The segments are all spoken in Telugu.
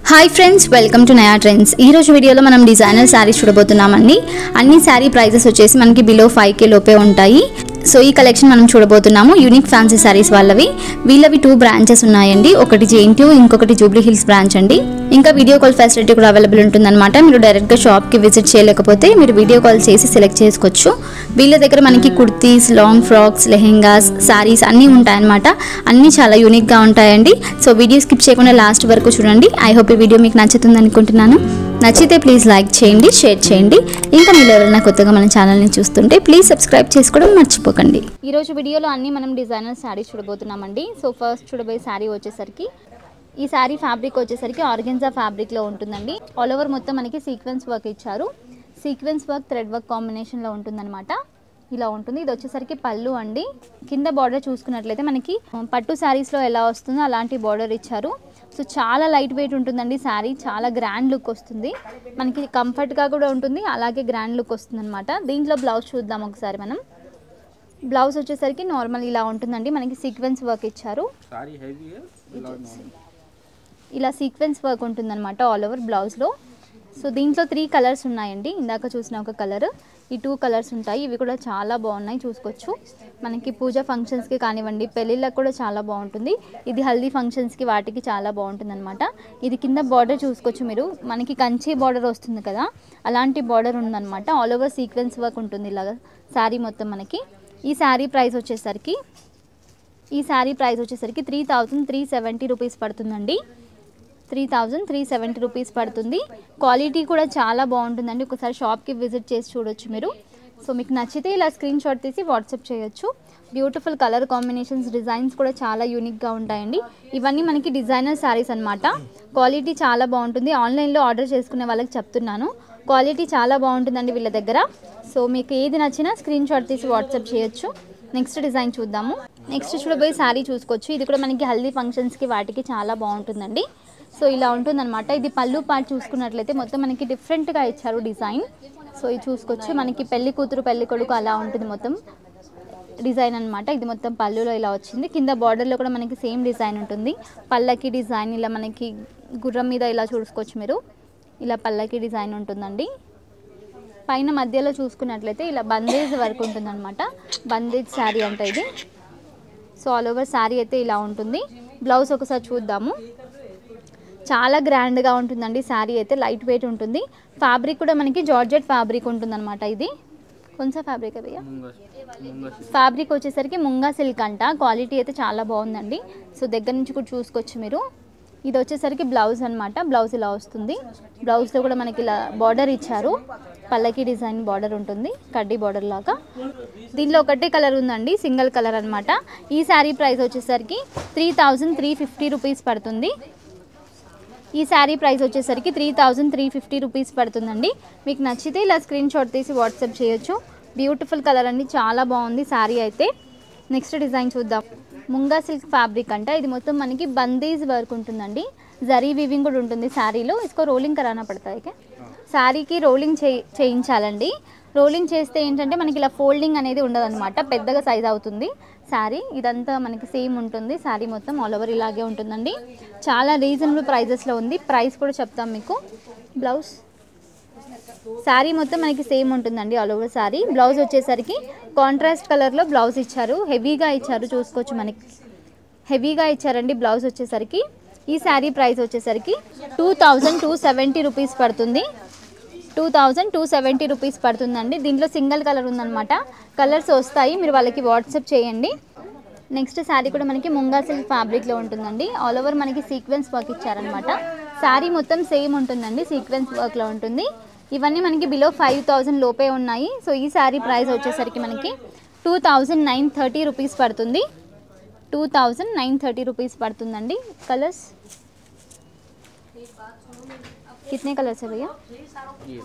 Hi friends welcome to Naya Trends ఈ రోజు వీడియోలో మనం డిజైనర్ శారీస్ చూడబోతున్నామండి అన్ని శారీ ప్రైజెస్ వచ్చేసి మనకి బిలో ఫైవ్ కే లోపే ఉంటాయి సో ఈ కలెక్షన్ మనం చూడబోతున్నాము యూనిక్ ఫ్యాన్సీ శారీస్ వాళ్ళవి వీళ్ళవి టూ బ్రాంచెస్ ఉన్నాయండి ఒకటి జేఎన్టీ ఇంకొకటి జూబ్లీ హిల్స్ బ్రాంచ్ అండి ఇంకా వీడియో కాల్ ఫెసిలిటీ కూడా అవైలబుల్ ఉంటుందన్నమాట మీరు డైరెక్ట్గా షాప్కి విజిట్ చేయలేకపోతే మీరు వీడియో కాల్ చేసి సెలెక్ట్ చేసుకోవచ్చు వీళ్ళ దగ్గర మనకి కుర్తీస్ లాంగ్ ఫ్రాక్స్ లెహెంగాస్ శారీస్ అన్నీ ఉంటాయన్నమాట అన్నీ చాలా యూనిక్గా ఉంటాయండి సో వీడియో స్కిప్ చేయకుండా లాస్ట్ వరకు చూడండి ఐ హోప్ ఈ వీడియో మీకు నచ్చుతుంది అనుకుంటున్నాను నచ్చితే ప్లీజ్ లైక్ చేయండి షేర్ చేయండి ఇంకా మీరు ఎవరైనా కొత్తగా మన ఛానల్ని చూస్తుంటే ప్లీజ్ సబ్స్క్రైబ్ చేసుకోవడం మర్చిపోకండి ఈ రోజు వీడియోలో అన్ని మనం డిజైనర్ శారీస్ చూడబోతున్నామండి సో ఫస్ట్ చూడబోయే శారీ వచ్చేసరికి ఈ శారీ ఫ్యాబ్రిక్ వచ్చేసరికి ఆర్గెన్జా ఫ్యాబ్రిక్లో ఉంటుందండి ఆల్ ఓవర్ మొత్తం మనకి సీక్వెన్స్ వర్క్ ఇచ్చారు సీక్వెన్స్ వర్క్ థ్రెడ్ వర్క్ కాంబినేషన్లో ఉంటుందన్నమాట ఇలా ఉంటుంది ఇది వచ్చేసరికి పళ్ళు అండి కింద బార్డర్ చూసుకున్నట్లయితే మనకి పట్టు శారీస్లో ఎలా వస్తుందో అలాంటి బార్డర్ ఇచ్చారు సో చాలా లైట్ వెయిట్ ఉంటుందండి శారీ చాలా గ్రాండ్ లుక్ వస్తుంది మనకి కంఫర్ట్గా కూడా ఉంటుంది అలాగే గ్రాండ్ లుక్ వస్తుంది అనమాట దీంట్లో బ్లౌజ్ చూద్దాం ఒకసారి మనం బ్లౌజ్ వచ్చేసరికి నార్మల్ ఇలా ఉంటుందండి మనకి సీక్వెన్స్ వర్క్ ఇచ్చారు सारी हैवी है ब्लाउज नॉर्मल ఇలా సీక్వెన్స్ వర్క్ ఉంటుందన్నమాట ఆల్ ఓవర్ బ్లౌజ్లో సో దీంట్లో త్రీ కలర్స్ ఉన్నాయండి ఇందాక చూసిన ఒక కలర్ ఈ టూ కలర్స్ ఉంటాయి ఇవి కూడా చాలా బాగున్నాయి చూసుకోవచ్చు మనకి పూజ ఫంక్షన్స్కి కానివ్వండి పెళ్ళిళ్ళకి కూడా చాలా బాగుంటుంది ఇది హల్దీ ఫంక్షన్స్కి వాటికి చాలా బాగుంటుంది అనమాట ఇది కింద బార్డర్ చూసుకోవచ్చు మీరు మనకి కంచి బార్డర్ వస్తుంది కదా అలాంటి బార్డర్ ఉందన్నమాట ఆల్ ఓవర్ సీక్వెన్స్ వర్క్ ఉంటుంది ఇలాగా శారీ మొత్తం మనకి ఈ శారీ ప్రైస్ వచ్చేసరికి ఈ శారీ ప్రైస్ వచ్చేసరికి three thousand three seventy rupees పడుతుందండి three thousand three seventy rupees పడుతుంది క్వాలిటీ కూడా చాలా బాగుంటుందండి ఒకసారి షాప్కి విజిట్ చేసి చూడొచ్చు మీరు సో మీకు నచ్చితే ఇలా స్క్రీన్ షాట్ తీసి వాట్సాప్ చేయొచ్చు బ్యూటిఫుల్ కలర్ కాంబినేషన్స్ డిజైన్స్ కూడా చాలా యూనిక్గా ఉంటాయండి ఇవన్నీ మనకి డిజైనర్ శారీస్ అనమాట క్వాలిటీ చాలా బాగుంటుంది ఆన్లైన్లో ఆర్డర్ చేసుకునే వాళ్ళకి చెప్తున్నాను క్వాలిటీ చాలా బాగుంటుందండి వీళ్ళ దగ్గర సో మీకు ఏది నచ్చినా స్క్రీన్ షాట్ తీసి వాట్సాప్ చేయొచ్చు నెక్స్ట్ డిజైన్ చూద్దాము నెక్స్ట్ చూడబోయే శారీ చూసుకోవచ్చు ఇది కూడా మనకి హల్దీ ఫంక్షన్స్కి వాటికి చాలా బాగుంటుందండి సో ఇలా ఉంటుందన్నమాట ఇది పళ్ళు పాటు చూసుకున్నట్లయితే మొత్తం మనకి డిఫరెంట్గా ఇచ్చారు డిజైన్ సో ఇది చూసుకోవచ్చు మనకి పెళ్లి కూతురు పెళ్లి కొడుకు అలా ఉంటుంది మొత్తం డిజైన్ అన్నమాట ఇది మొత్తం పళ్ళులో ఇలా వచ్చింది కింద బార్డర్లో కూడా మనకి సేమ్ డిజైన్ ఉంటుంది పళ్ళకి డిజైన్ ఇలా మనకి గుర్రం మీద ఇలా చూసుకోవచ్చు మీరు ఇలా పళ్ళకి డిజైన్ ఉంటుందండి పైన మధ్యలో చూసుకున్నట్లయితే ఇలా బందేజ్ వర్క్ ఉంటుందన్నమాట బందేజ్ శారీ అంటే ఇది సో ఆల్ ఓవర్ శారీ అయితే ఇలా ఉంటుంది బ్లౌజ్ ఒకసారి చూద్దాము చాలా గ్రాండ్గా ఉంటుందండి శారీ అయితే లైట్ వెయిట్ ఉంటుంది ఫ్యాబ్రిక్ కూడా మనకి జార్జెట్ ఫ్యాబ్రిక్ ఉంటుందన్నమాట ఇది కొంచెం ఫ్యాబ్రిక్ భయ్యా मूंगा मूंगा से ఫ్యాబ్రిక్ వచ్చేసరికి ముంగా సిల్క్ అంట క్వాలిటీ అయితే చాలా బాగుందండి సో దగ్గర నుంచి కూడా చూసుకోవచ్చు మీరు ఇది వచ్చేసరికి బ్లౌజ్ అన్నమాట బ్లౌజ్ ఇలా వస్తుంది బ్లౌజ్లో కూడా మనకి ఇలా బార్డర్ ఇచ్చారు పల్లకి డిజైన్ బార్డర్ ఉంటుంది కడ్డీ బార్డర్ లాగా దీనిలో ఒకటే కలర్ ఉందండి సింగిల్ కలర్ అన్నమాట ఈ శారీ ప్రైస్ వచ్చేసరికి three thousand three fifty rupees పడుతుంది ఈ శారీ ప్రైస్ వచ్చేసరికి three thousand three fifty rupees పడుతుందండి మీకు నచ్చితే ఇలా స్క్రీన్ షాట్ తీసి వాట్సాప్ చేయొచ్చు బ్యూటిఫుల్ కలర్ అండి చాలా బాగుంది శారీ అయితే నెక్స్ట్ డిజైన్ చూద్దాం ముంగా సిల్క్ ఫ్యాబ్రిక్ అంట ఇది మొత్తం మనకి బందీజ్ వర్క్ ఉంటుందండి జరీ వీవింగ్ కూడా ఉంటుంది శారీలో ఇసుకో రోలింగ్ కరానా పడతాయి కే? శారీకి రోలింగ్ చే చేయించాలండి రోలింగ్ చేస్తే ఏంటంటే మనకి ఇలా ఫోల్డింగ్ అనేది ఉండదన్నమాట పెద్దగా సైజ్ అవుతుంది శారీ ఇదంతా మనకి సేమ్ ఉంటుంది శారీ మొత్తం ఆల్ ఓవర్ ఇలాగే ఉంటుందండి చాలా రీజనబుల్ ప్రైజెస్లో ఉంది ప్రైస్ కూడా చెప్తాం మీకు బ్లౌజ్ శారీ మొత్తం మనకి సేమ్ ఉంటుందండి ఆల్ ఓవర్ శారీ బ్లౌజ్ వచ్చేసరికి కాంట్రాస్ట్ కలర్లో బ్లౌజ్ ఇచ్చారు హెవీగా ఇచ్చారు చూసుకోవచ్చు మనకి హెవీగా ఇచ్చారండి బ్లౌజ్ వచ్చేసరికి ఈ శారీ ప్రైస్ వచ్చేసరికి two thousand two seventy rupees పడుతుంది two thousand two seventy rupees పడుతుందండి దీంట్లో సింగిల్ కలర్ ఉందన్నమాట కలర్స్ వస్తాయి మీరు వాళ్ళకి వాట్సాప్ చేయండి నెక్స్ట్ శారీ కూడా మనకి ముంగా సిల్క్ ఫ్యాబ్రిక్లో ఉంటుందండి ఆల్ ఓవర్ మనకి సీక్వెన్స్ వర్క్ ఇచ్చారనమాట శారీ మొత్తం సేమ్ ఉంటుందండి సీక్వెన్స్ వర్క్లో ఉంటుంది ఇవన్నీ మనకి బిలో ఫైవ్ థౌజండ్ లోపే ఉన్నాయి సో ఈ శారీ ప్రైస్ వచ్చేసరికి మనకి two thousand nine thirty rupees పడుతుంది two thousand nine thirty rupees పడుతుందండి కలర్స్ कितने कलर्स है भैया ये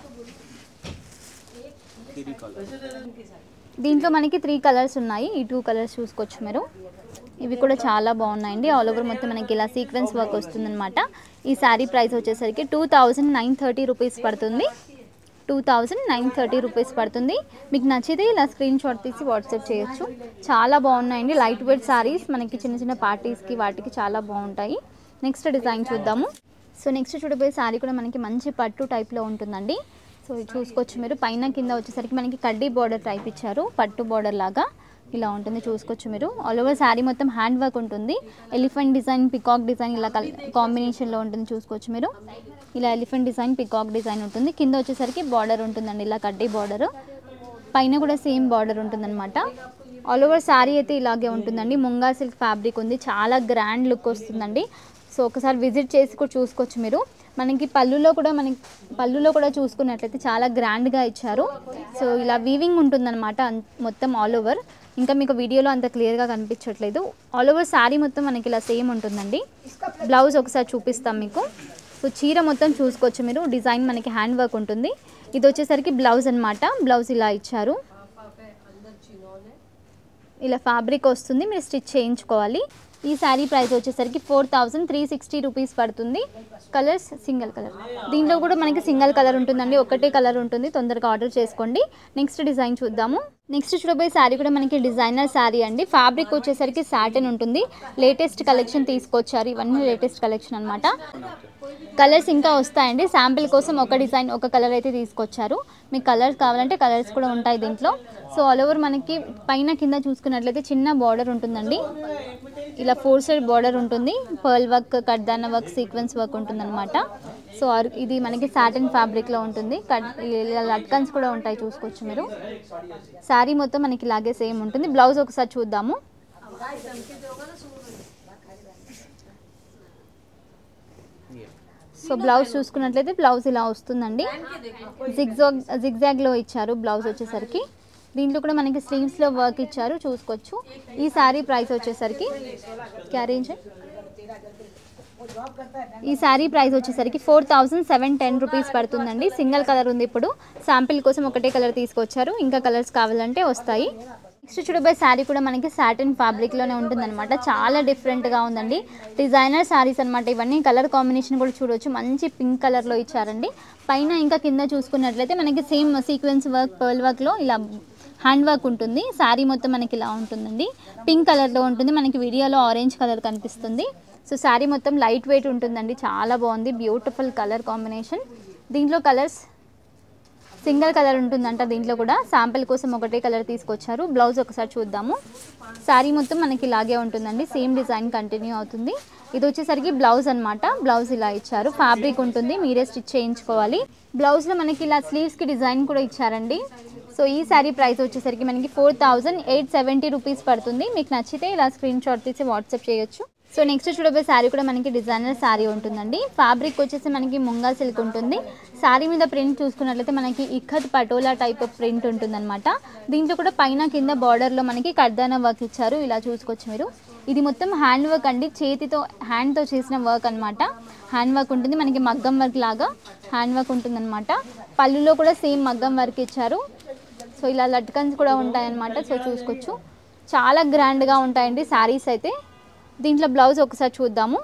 थ्री कलर దీంట్లో మనకి త్రీ కలర్స్ ఉన్నాయి ఈ టూ కలర్స్ చూసుకోవచ్చు మీరు ఇవి కూడా చాలా బాగున్నాయండి ఆల్ ఓవర్ మొత్తం మనకి ఇలా సీక్వెన్స్ వర్క్ వస్తుందన్నమాట ఈ శారీ ప్రైస్ వచ్చేసరికి two thousand nine thirty rupees పడుతుంది two thousand nine thirty rupees పడుతుంది మీకు నచ్చితే ఇలా స్క్రీన్ షాట్ తీసి వాట్సాప్ చేయొచ్చు చాలా బాగున్నాయండి లైట్ వెయిట్ శారీస్ మనకి చిన్న చిన్న పార్టీస్కి వాటికి చాలా బాగుంటాయి నెక్స్ట్ డిజైన్ చూద్దాము సో నెక్స్ట్ చూడబోయే శారీ కూడా మనకి మంచి పట్టు టైప్లో ఉంటుందండి సో ఇది చూసుకోవచ్చు మీరు పైన కింద వచ్చేసరికి మనకి కడ్డీ బార్డర్ టైప్ ఇచ్చారు పట్టు బార్డర్ లాగా ఇలా ఉంటుంది చూసుకోవచ్చు మీరు ఆల్ ఓవర్ శారీ మొత్తం హ్యాండ్ వర్క్ ఉంటుంది ఎలిఫెంట్ డిజైన్ పికాక్ డిజైన్ ఇలా కల్ కాంబినేషన్లో ఉంటుంది చూసుకోవచ్చు మీరు ఇలా ఎలిఫెంట్ డిజైన్ పికాక్ డిజైన్ ఉంటుంది కింద వచ్చేసరికి బార్డర్ ఉంటుందండి ఇలా కడ్డీ బార్డర్ పైన కూడా సేమ్ బార్డర్ ఉంటుందన్నమాట ఆల్ ఓవర్ శారీ అయితే ఇలాగే ఉంటుందండి ముంగా సిల్క్ ఫ్యాబ్రిక్ ఉంది చాలా గ్రాండ్ లుక్ వస్తుందండి సో ఒకసారి విజిట్ చేసి కూడా చూసుకోవచ్చు మీరు మనకి పళ్ళులో కూడా మనకి పళ్ళులో కూడా చూసుకున్నట్లయితే చాలా గ్రాండ్గా ఇచ్చారు సో ఇలా వీవింగ్ ఉంటుందన్నమాట అన్- మొత్తం ఆల్ ఓవర్ ఇంకా మీకు వీడియోలో అంత క్లియర్గా కనిపించట్లేదు ఆల్ ఓవర్ శారీ మొత్తం మనకి ఇలా సేమ్ ఉంటుందండి బ్లౌజ్ ఒకసారి చూపిస్తాం మీకు సో చీర మొత్తం చూసుకోవచ్చు మీరు డిజైన్ మనకి హ్యాండ్ వర్క్ ఉంటుంది ఇది వచ్చేసరికి బ్లౌజ్ అన్నమాట బ్లౌజ్ ఇలా ఇచ్చారు ఇలా ఫ్యాబ్రిక్ వస్తుంది మీరు స్టిచ్ చేయించుకోవాలి ఈ శారీ ప్రైస్ వచ్చేసరికి four thousand three sixty rupees పడుతుంది కలర్స్ సింగిల్ కలర్ దీంట్లో కూడా మనకి సింగిల్ కలర్ ఉంటుందండి ఒకటే కలర్ ఉంటుంది తొందరగా ఆర్డర్ చేసుకోండి నెక్స్ట్ డిజైన్ చూద్దాము నెక్స్ట్ చూడబోయే శారీ కూడా మనకి డిజైనర్ శారీ అండి ఫ్యాబ్రిక్ వచ్చేసరికి సాటిన్ ఉంటుంది లేటెస్ట్ కలెక్షన్ తీసుకొచ్చారు ఇవన్నీ లేటెస్ట్ కలెక్షన్ అనమాట కలర్స్ ఇంకా వస్తాయండి శాంపిల్ కోసం ఒక డిజైన్ ఒక కలర్ అయితే తీసుకొచ్చారు మీకు కలర్స్ కావాలంటే కలర్స్ కూడా ఉంటాయి దీంట్లో సో ఆల్ ఓవర్ మనకి పైన కింద చూసుకున్నట్లయితే చిన్న బార్డర్ ఉంటుందండి ఇలా ఫోర్ సైడ్ బార్డర్ ఉంటుంది పర్ల్ వర్క్ కడ్దాన వర్క్ సీక్వెన్స్ వర్క్ ఉంటుందన్నమాట సో ఆర్- ఇది మనకి సాటిన్ ఫ్యాబ్రిక్లో ఉంటుంది కట్ ఇలా లట్కన్స్ కూడా ఉంటాయి చూసుకోవచ్చు మీరు శారీ మొత్తం మనకి ఇలాగే సేమ్ ఉంటుంది బ్లౌజ్ ఒకసారి చూద్దాము Yeah. సో బ్లౌజ్ చూసుకున్నట్లయితే బ్లౌజ్ ఇలా వస్తుందండి జిగ్జాగ్ జిగ్జాగ్లో ఇచ్చారు బ్లౌజ్ వచ్చేసరికి దీంట్లో కూడా మనకి స్లీవ్స్లో వర్క్ ఇచ్చారు చూసుకోవచ్చు ఈ శారీ ప్రైస్ వచ్చేసరికి క్యారేజ్ ఈ శారీ ప్రైస్ వచ్చేసరికి four thousand seven ten rupees పడుతుందండి సింగిల్ కలర్ ఉంది ఇప్పుడు శాంపిల్ కోసం ఒకటే కలర్ తీసుకొచ్చారు ఇంకా కలర్స్ కావాలంటే వస్తాయి నెక్స్ట్ చూడబోయే శారీ కూడా మనకి సాటిన్ ఫ్యాబ్రిక్లోనే ఉంటుందన్నమాట చాలా డిఫరెంట్గా ఉందండి డిజైనర్ శారీస్ అనమాట ఇవన్నీ కలర్ కాంబినేషన్ కూడా చూడవచ్చు మంచి పింక్ కలర్లో ఇచ్చారండి పైన ఇంకా కింద చూసుకున్నట్లయితే మనకి సేమ్ సీక్వెన్స్ వర్క్ పర్ల్ వర్క్లో ఇలా హ్యాండ్ వర్క్ ఉంటుంది శారీ మొత్తం మనకి ఇలా ఉంటుందండి పింక్ కలర్లో ఉంటుంది మనకి వీడియోలో ఆరెంజ్ కలర్ కనిపిస్తుంది సో శారీ మొత్తం లైట్ వెయిట్ ఉంటుందండి చాలా బాగుంది బ్యూటిఫుల్ కలర్ కాంబినేషన్ దీంట్లో కలర్స్ సింగిల్ కలర్ ఉంటుందంట దీంట్లో కూడా శాంపిల్ కోసం ఒకటే కలర్ తీసుకొచ్చారు బ్లౌజ్ ఒకసారి చూద్దాము శారీ మొత్తం మనకి ఇలాగే ఉంటుందండి సేమ్ డిజైన్ కంటిన్యూ అవుతుంది ఇది వచ్చేసరికి బ్లౌజ్ అన్నమాట బ్లౌజ్ ఇలా ఇచ్చారు ఫ్యాబ్రిక్ ఉంటుంది మీరే స్టిచ్ చేయించుకోవాలి బ్లౌజ్లో మనకి ఇలా స్లీవ్స్కి డిజైన్ కూడా ఇచ్చారండి సో ఈ శారీ ప్రైస్ వచ్చేసరికి మనకి four thousand eight seventy rupees పడుతుంది మీకు నచ్చితే ఇలా స్క్రీన్ షాట్ తీసి వాట్సాప్ చేయొచ్చు సో నెక్స్ట్ చూడబోయే శారీ కూడా మనకి డిజైనర్ శారీ ఉంటుందండి ఫ్యాబ్రిక్ వచ్చేసి మనకి ముంగా సిల్క్ ఉంటుంది శారీ మీద ప్రింట్ చూసుకున్నట్లయితే మనకి ikat patola type of print ఉంటుందన్నమాట దీంట్లో కూడా పైన కింద బార్డర్లో మనకి కర్దానా వర్క్ ఇచ్చారు ఇలా చూసుకోవచ్చు మీరు ఇది మొత్తం హ్యాండ్ వర్క్ అండి చేతితో హ్యాండ్తో చేసిన వర్క్ అన్నమాట హ్యాండ్ వర్క్ ఉంటుంది మనకి మగ్గం వర్క్ లాగా హ్యాండ్ వర్క్ ఉంటుందన్నమాట పళ్ళులో కూడా సేమ్ మగ్గం వర్క్ ఇచ్చారు సో ఇలా లట్కన్స్ కూడా ఉంటాయన్నమాట సో చూసుకోవచ్చు చాలా గ్రాండ్గా ఉంటాయండి శారీస్ అయితే దీంట్లో బ్లౌజ్ ఒకసారి చూద్దాము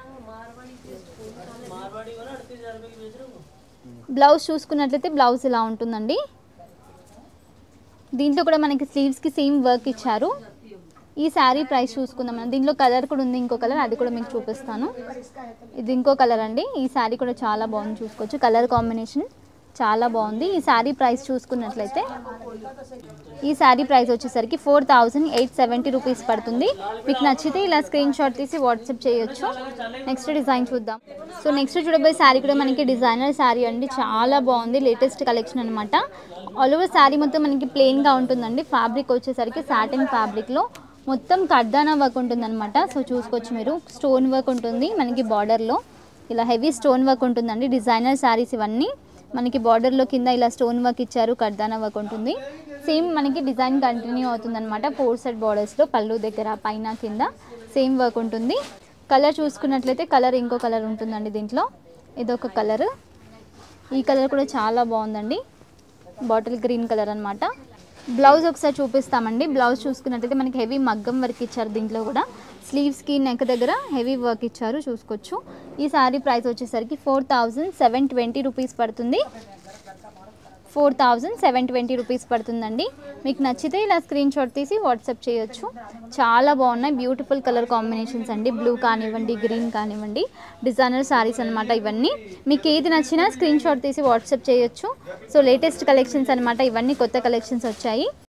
బ్లౌజ్ చూసుకున్నట్లయితే బ్లౌజ్ ఇలా ఉంటుందండి దీంట్లో కూడా మనకి స్లీవ్స్కి సేమ్ వర్క్ ఇచ్చారు ఈ శారీ ప్రైస్ చూసుకుందాం మనం దీంట్లో కలర్ కూడా ఉంది ఇంకో కలర్ అది కూడా మీకు చూపిస్తాను ఇది ఇంకో కలర్ అండి ఈ శారీ కూడా చాలా బాగుంది చూసుకోవచ్చు కలర్ కాంబినేషన్ చాలా బాగుంది ఈ శారీ ప్రైస్ చూసుకున్నట్లయితే ఈ శారీ ప్రైస్ వచ్చేసరికి four thousand eight seventy rupees పడుతుంది మీకు నచ్చితే ఇలా స్క్రీన్ షాట్ తీసి వాట్సాప్ చేయొచ్చు నెక్స్ట్ డిజైన్ చూద్దాం సో నెక్స్ట్ చూడబోయే శారీ కూడా మనకి డిజైనర్ శారీ అండి చాలా బాగుంది లేటెస్ట్ కలెక్షన్ అనమాట ఆల్ ఓవర్ శారీ మొత్తం మనకి ప్లెయిన్గా ఉంటుందండి ఫ్యాబ్రిక్ వచ్చేసరికి సాటిన్ ఫ్యాబ్రిక్లో మొత్తం కర్దానా వర్క్ ఉంటుందన్నమాట సో చూసుకోవచ్చు మీరు స్టోన్ వర్క్ ఉంటుంది మనకి బార్డర్లో ఇలా హెవీ స్టోన్ వర్క్ ఉంటుందండి డిజైనర్ శారీస్ ఇవన్నీ మనకి బార్డర్లో కింద ఇలా స్టోన్ వర్క్ ఇచ్చారు కర్దానా వర్క్ ఉంటుంది సేమ్ మనకి డిజైన్ కంటిన్యూ అవుతుందన్నమాట ఫోర్ సైడ్ బార్డర్స్లో పళ్ళు దగ్గర పైన కింద సేమ్ వర్క్ ఉంటుంది కలర్ చూసుకున్నట్లయితే కలర్ ఇంకో కలర్ ఉంటుందండి దీంట్లో ఇదొక కలర్ ఈ కలర్ కూడా చాలా బాగుందండి బాటిల్ గ్రీన్ కలర్ అన్నమాట బ్లౌజ్ ఒకసారి చూపిస్తామండి బ్లౌజ్ చూసుకున్నట్లయితే మనకి హెవీ మగ్గం వర్క్ ఇచ్చారు దీంట్లో కూడా స్లీవ్స్కి నెక్ దగ్గర హెవీ వర్క్ ఇచ్చారు చూసుకోవచ్చు ఈ శారీ ప్రైస్ వచ్చేసరికి four thousand seven twenty rupees పడుతుంది four thousand seven twenty rupees పడుతుందండి మీకు నచ్చితే ఇలా స్క్రీన్ షాట్ తీసి వాట్సాప్ చేయొచ్చు చాలా బాగున్నాయి బ్యూటిఫుల్ కలర్ కాంబినేషన్స్ అండి బ్లూ కానివ్వండి గ్రీన్ కానివ్వండి డిజైనర్ శారీస్ అనమాట ఇవన్నీ మీకు ఏది నచ్చినా స్క్రీన్ షాట్ తీసి వాట్సాప్ చేయొచ్చు సో లేటెస్ట్ కలెక్షన్స్ అనమాట ఇవన్నీ కొత్త కలెక్షన్స్ వచ్చాయి